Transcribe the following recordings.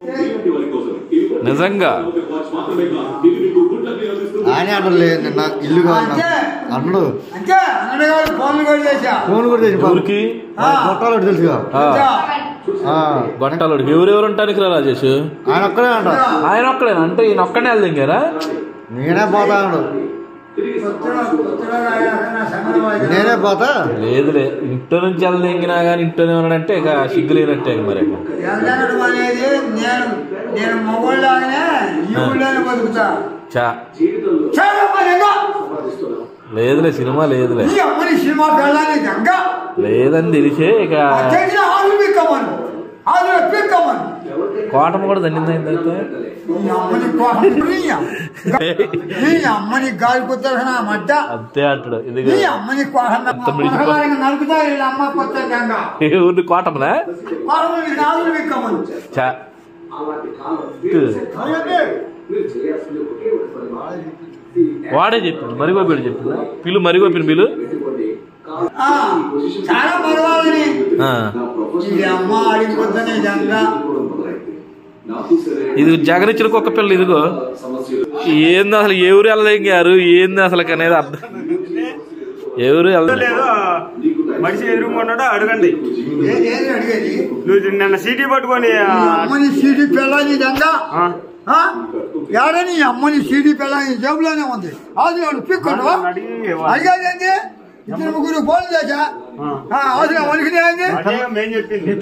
నిజంగా ఆయనే అంటలే నిన్న ఇల్లు కావాలి నాకు. అన్నాడు అంతే అన్నడు గారు ఫోన్లు కూడా చేశా ఫోన్ కూడా చేసి ఊరికి కొట్టాలి తెలుసుగా ఆ, ఆ, గొట్టాలోడు ఎవరెవరు ఉంటానికి రా రాజేష్ ఆయన ఒక్కడే అంట ఆయన ఒక్కడేనా అంటే ఈయన ఒక్కడే వెళ్దాం నేనే పోతా అన్నాడు కొత్తలో కొత్తలో రాయాక నా సంగతి వాయిదా. నేనే పోతా లేదులే ఇంట్లో నుంచి వెళ్దాంగినా కానీ ఇంట్లోనే ఉన్నాడంటే ఇక సిగ్గు లేనట్టే ఇక మరి ఇక. వెళ్ళడం అనేది నేను నేను మొగోళ్ళలాగానే ఈ ఊళ్ళోనే బతుకుతా చా చాలా పనిగా లేదులే సినిమా లేదులే ఈ అమ్మని సినిమా వెళ్ళాలి గంగ లేదని తెలిసే ఇక చేసిన ఆలు పిక్కమను ఆలు పిక్కమను కోటం కూడా దండింది అయితే ఈ అమ్మని కోసం ఈ అమ్మని గాలి కుత్తన మడ్డ అంతే అంటాడు ఇది ఈ అమ్మని కోసం మిడిచిపో- నలుపుతా వీళ్ళ అమ్మ కొత్త గంగ ఊరిని కోటమనా కోటమి ఆలు పిక్కమను చా వాడే చెప్పింది మరిగోపిడు చెప్పింది పిల్లు మరిగోపిన పిల్లు ఆ, చాలా పర్వాలని ఆ. ఈ అమ్మ అడిగిపోతానే గంగ ఇది జగనిచ్చిన కుక్క పిల్ల ఇదిగో ఏంది అసలు ఎవరు వెళ్ళగారు ఏంది అసలు అనేది అర్థం ఎవరు వెళ్ళలేదు లేదు మనిషి ఎదురుకున్నాడో అడగండి ఏ- ఏది అడిగేది నువ్వు నిన్న సీటీ పట్టుకొని ఆ, ఈ అమ్మని సీడీ పిల్లని గంగ ఆ, ఆ? ఏడని ఈ అమ్మని సీడీ పిల్లని జేబులోనే ఉంది అది వాడు పిక్కడు అడిగి అడిగేది ఇద్దరు ముగ్గురు ఫోన్ చేశా ఆ. అవసరం వణికినాయండి అదే మేం చెప్పింది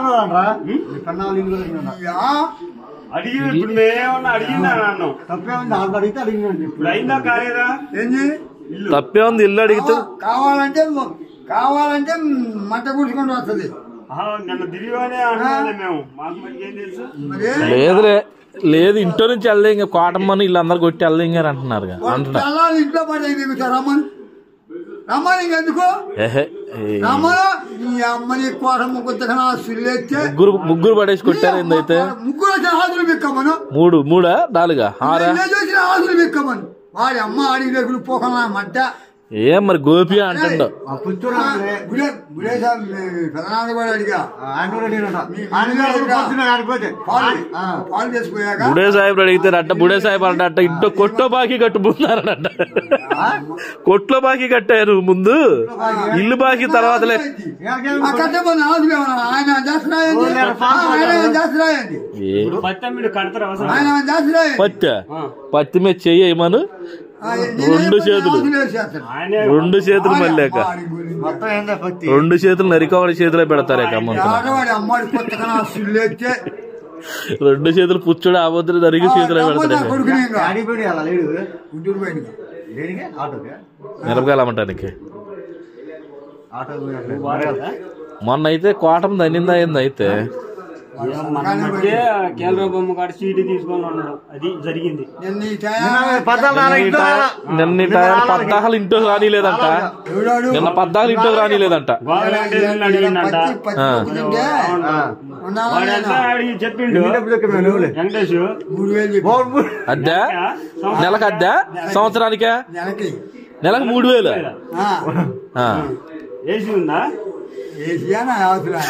ఆ, అడిగి ఇప్పుడు మేమేమన్నా అడిగిందా అన్నాం తప్పే ఉంది ఆవిడ అడిగితే అడిగినాడు ఇప్పుడు అయిందా కాలేదా ఏంది ఇల్లు తప్పే ఉంది ఇల్లు అడిగితే కావాలంటే కావాలంటే మంట కూర్చుకుంటూ వస్తుంది ఆహా, నిన్న దిరిగానే అంటున్నాలే మేము మాకు మరి ఏం తెలుసు మరి లేదులే లేదు ఇంట్లో నుంచి వెళ్దాం ఇంకా కోటమ్మని వీళ్ళందరూ కొట్టి వెళ్దాం గారు అంటున్నారు అంటున్నా తెల్లారి ఇంట్లో పడి దిగుతా రమ్మని రమ్మని ఇంకెందుకు ఏహే, ఏ, రమ్మను నీ అమ్మని కోట ముగ్గురు సుల్లెత్తే ముగ్గురు ముగ్గురు పడేసి కొట్టారు ఏందైతే ముగ్గురు వచ్చిన ఆదులు బిక్కమను మూడు మూడా నాలుగా ఆరా నేను చూసిన ఆదులు బిక్కమను వాడి అమ్మ అడిగి దగ్గర పోకన్నా మడ్డ ఏం మరి గోపి అంటుండో ఆ పుత్తూరు అంటే గుడే గుడే సార్ పెదనాన్న కూడా అడిగా ఆయన కూడా అడిగినాడు. మీ- ఆయన మీ కూడా దగ్గర పొద్దున్న ఆడిపోతే పాలు ఆ. పాలు చేసుకుపోయాక బుడే సాహెబ్ అడిగితే అట్ట బుడే సాహెబ్ అంట ఇంట్లో కొట్లో బాకీ కట్టుకున్నారనట కొట్లో బాకీ కట్టారు ముందు ఇల్లు బాకీ తర్వాతలే ఆ కట్టబోని ఆదులు ఏమన్నా ఆయన చేస్తున్నాయండి ఆయన ఏమైనా చేస్తున్నాయండి ఏ పత్తం మీరు కడతారు అవసరం ఆయన ఏమైనా చేస్తున్నాయండి పత్తి పత్తి మీద చెయ్యమను ఆ, నేను రెండు ఏం చేతులు. ఆదులు వేసేస్తాను. ఆయనే రెండు చేతులు మళ్ళాక అమ్మ అడిగి పోయింది. మొత్తం ఏందో పత్తి రెండు చేతులు నరికవాడి చేతిలో పెడతారే కమ్మంతా ఆడవాడి అమ్మాడి కొత్తగా నా సుల్లెత్తే రెండు చేతులు పుచ్చుడు ఆవద్దు నరికి చేతిలో నా పెడతారే కొడుకుని ఇంకా ఆడిపోయి అలా లేడు గుంటూరు పోయింది దేనికి ఆటోకి మిరపకాయలు అమ్మటానికి ఆటో పోయినట్లే. మొన్న అయితే కోటం దన్నిందా అయింది అయితే మన మధ్య కేంద్ర బొమ్మ కాడ సీటీ తీసుకొని ఉన్నాడు అది జరిగింది నిన్న ఈ నిన్న టైం పద్నాలుగు నాలుగు ఇంట్లో రాలా. నిన్న ఈ టైం పద్దాకలు ఇంట్లో రానిలేదంట ఎవడాడు నిన్న పద్దాకలు ఇంట్లో రానిలేదంట గోడలు అంటే నిన్ను అడిగిందంట పత్తి పత్తి ఆ. ఒప్పుకుంటే ఆ. ఉండాలా వాడంతా లేదా? అడిగి చెప్పిండు ఎన్ని డబ్బులు ఎక్కినావు నువ్వులే? వెంకటేష్ మూడు వేలు చెప్పి మూడు మూడు. అద్దా నెలకు అద్దా సంవత్సరానికే నెలకి నెలకు మూడు వేలు ఆ, ఆ. ఏసీ ఉందా ఏసియానా అవసరం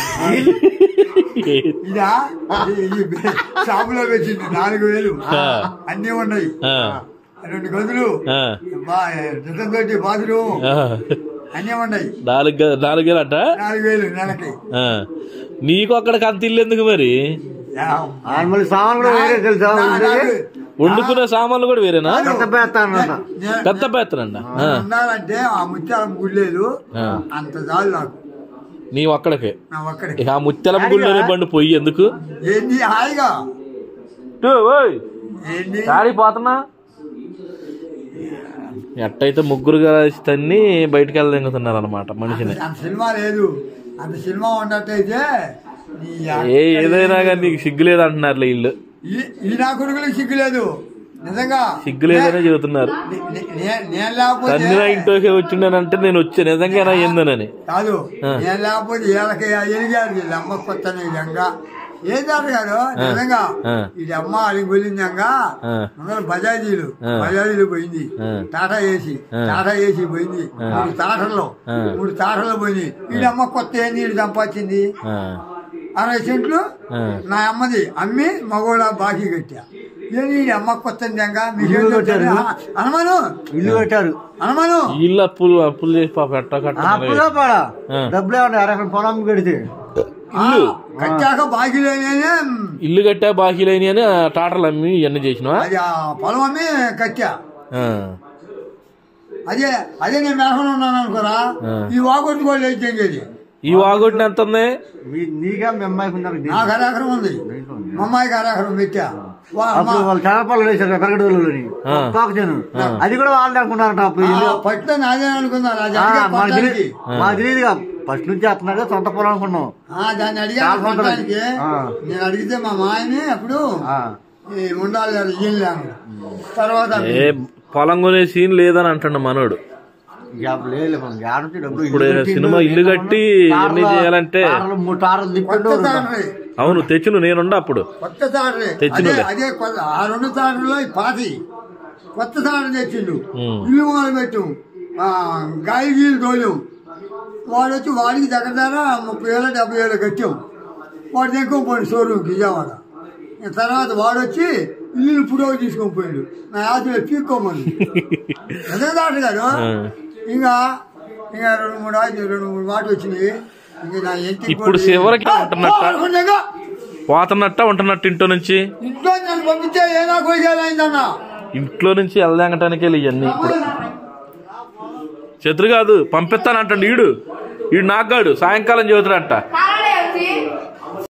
ఇదా ఈ- ఈ షాపులో పెట్టింది నాలుగు వేలు ఆ. అన్ని ఉన్నాయి ఆ. రెండు గదులు ఆ. రిటర్న్ తోటి బాత్రూమ్ ఆ. అన్ని ఉన్నాయి నాలుగు గ- నాలుగు వేలు అంట నాలుగు వేలు నెలకి ఆ. నీకు అక్కడికి అంత ఇల్లు ఎందుకు మరి యా. ఆయన మళ్ళీ సామాన్ కూడా వేరే తెలుసా నా- ఉండేది? నాకు- వండుకునే సామాన్లు కూడా వేరేనా పెద్ద పేస్తానంట నే- పెద్ద పెత్తనండ ఆ. ఉండాలంటే ఆ ముత్యాల గుళ్ళేదు ఆ. అంత చాలు నాకు నీ ఒక్కడికే నా ఒక్కడికి ఇక ఆ ముత్యాల గుళ్ళోనే బండి పోయి ఎందుకు ఏంది హాయిగా టూ, ఓయ్ ఏంది దాడికి పోతున్నా ఎట్టయితే ముగ్గురు కలిసి తన్ని బయటికి వెళ్ళదెంగుతున్నారు అనమాట మనిషిని అంత సినిమా లేదు అంత సినిమా ఉన్నట్టయితే నీ యా- ఏ ఏదైనా కానీ నీకు సిగ్గు లేదు అంటున్నారులే ఇల్లు ఈ- ఈ నా కొడుకులకు సిగ్గు లేదు నిజంగా సిగ్గు లేదనే చెబుతున్నారు నే- నే- నే- నేను లేకపోతే తన్ని ఇంట్లోకి వచ్చిండనంటే నేను వచ్చా నిజంగా ఏందనని కాదు ఆ. నేను లేకపోతే ఏళ్ళకి ఎలిగారు వీళ్ళ అమ్మ కొత్త నిజంగా ఏం జరగదు నిజంగా ఆ. ఇది అమ్మ అడిగి వెళ్ళిందంగా ఆ. ముందర బజాజీలు ఆ. బజాజీలు పోయింది ఆ. టాటా ఏసీ ఆ. టాటా ఏసీ పోయింది ఆ. మూడు టాటర్లు ఆ. మూడు టాటర్లు పోయింది వీడి అమ్మ కొత్త ఏంది వీడు సంపాదించింది ఆ. అరవై సెంట్లు ఆ. నా అమ్మది అమ్మి మగోడ బాకీ కట్టా ఏంది ఈ అమ్మ కొత్త ఇల్లు కట్టారు. అనమాను ఇల్లు కట్టారు అనమాను ఇల్లు అప్పులు అప్పులు చేసి పాప ఎట్ట కట్ట అప్పుడే పాడా ఆ. డబ్బులు ఏమన్నా అరవై పొలం కడితే ఇల్లు కట్టాక బాకీ లేనే ఇల్లు కట్టా బాకీ లేని అని ఆ టాటర్లు అమ్మి ఇవన్నీ చేసినవా అది ఆ పొలం అమ్మి కట్టా ఆ. అదే అదే నేను మేఘంలో ఉన్నాను అనుకోరా ఆ. ఈ వాగొట్టుకోవాలి ఏది ఈ వాగొట్టిన ఎంత ఉంది మీ- నీగా మీ అమ్మాయికి ఉన్నారు నాకు అరాకరం ఉంది మా అమ్మాయికి అరాకరం పెట్టా వా- అప్పుడు మా- వాళ్ళు చేపలు వేసారు పెరగడోళ్ళని ఆ. తోకచేను అది కూడా వాళ్ళు అనుకున్నారట అప్పుడు ఇల్లు ఆ, పట్టిన నాదే అనుకున్నారు అది ఆ, అడిగే మాకు పట్టానికి. తెలియదు మాకు తెలియదుగా ఫస్ట్ నుంచి వస్తున్నాడు సొంత పొలం అనుకున్నాం ఆ, దాన్ని అడిగా చాలా సంవత్సరాలు. పట్టానికి ఆ. నేను అడిగితే మా మాయని అప్పుడు ఆ. ఈ ఉండాలి గారు ఇయ్యలేను తర్వాత ఏ పొలం కొనే సీన్ లేదని అంటుండ మనోడు ఇక లేదు మనం యాడ నుంచి డబ్బులు ఇప్పుడు ఇల్లు కట్టిండు, సినిమా ఇల్లు కట్టి టార్లు- ఇవన్నీ చేయాలంటే టార్లు మూడు టార్లు తిప్పిండు కొత్త తాడ్రి అవును తెచ్చును నేనుండ అప్పుడు కొత్త తాడ్రి అదే తెచ్చినోలే. అదే కొత్త ఆ రెండు తాడ్రులో ఈ పాతి కొత్త తాడు తెచ్చిండు ఉమ్. ఇల్లు మొదలు పెట్టు గాలి గీలు తోలు వాడు వచ్చి వాడికి దగ్గర దగ్గర ముప్పై వేల డెబ్బై వేలు కట్టాం వాడు దగ్గర పోయింది షోరూమ్కి విజయవాడ ఇక తర్వాత వాడు వచ్చి ఇల్లు పుడవ తీసుకొని పోయిండు నా ఆశలు పీక్కోమని అదే దాటి గారు ఆ. ఇంకా ఇంకా రెండు మూడు ఆశలు రెండు మూడు మాటలు వచ్చినాయి ఇంకా నా ఇంటికి ఇప్పుడు పోయి- చివరికి ఆ, ఉంటున్నట్ట? ఆ, అనుకున్నాగా, పోతున్నట్ట ఉంటున్నట్టు ఇంట్లో నుంచి ఇంట్లో నన్ను పంపిస్తే ఏనా కోసేయాలైందన్న ఇంట్లో నుంచి వెళ్ళాంగటానికి వెళ్ళి ఇవన్నీ ఇప్పుడు శత్రు కాదు పంపిస్తానంటండి ఈడు ఈడు నాగాడు సాయంకాలం చదువుతాడంట